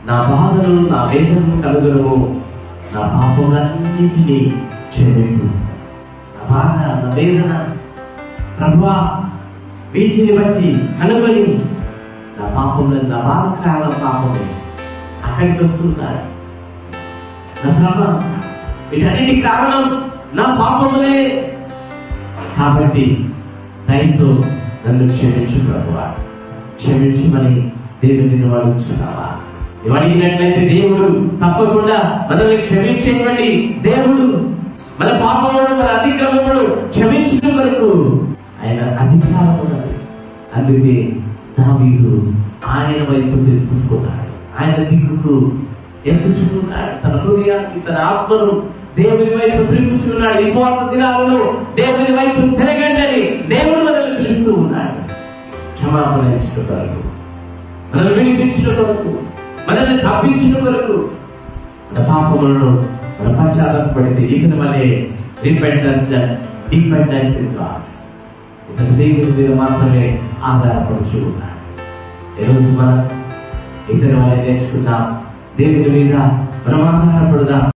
నా బాధలు నా వేదనలు కలుగును నా పాపములన్నింటినీ క్షమింపు నా బాధ నా వేదన ప్రభువా వీచిని బట్టి కనుగొని నా పాపములు నా బాధ కారణం పాపము అక్కడికి వస్తున్నారు నా శ్రమ వీటన్నిటి కారణం నా పాపములే కాబట్టి దయతో నన్ను క్షమించు ప్రభువా క్షమించమని దేవుని అడుగుతున్నావా నువ్వు అడిగినట్లయితే దేవుడు తప్పకుండా మనల్ని క్షమించేటువంటి దేవుడు మన పాపములు మన అతిక్రమములు క్షమించడం వరకు ఆయన అధికారం ఉన్నది అందుకే దావీదు ఆయన వైపు తిరుగుతున్నాడు ఆయన దిక్కుకు ఎత్తుచుకున్నాడు తన హృదయాన్ని తన ఆత్మను దేవుని వైపు తిరుగుచుకున్నాడు ఈ ఉపవాస దినాలలో దేవుని వైపు తిరగండి అని దేవుడు మనల్ని పిలుస్తూ ఉన్నాడు క్షమాపణ ఇచ్చిన వరకు మనల్ని వినిపించిన వరకు మనల్ని తప్పించిన వరకు మన పాపములను మన పశ్చాత్తాప పడితే ఇక మళ్ళీ రిపెంటెన్స్ డిపెండెన్స్ ఇతను దేవుని మీద మాత్రమే ఆధారపడుచు ఉన్నాడు ఈరోజు మనం ఇతని వల్ల నేర్చుకుందాం దేవుని మీద మనం ఆధారపడదాం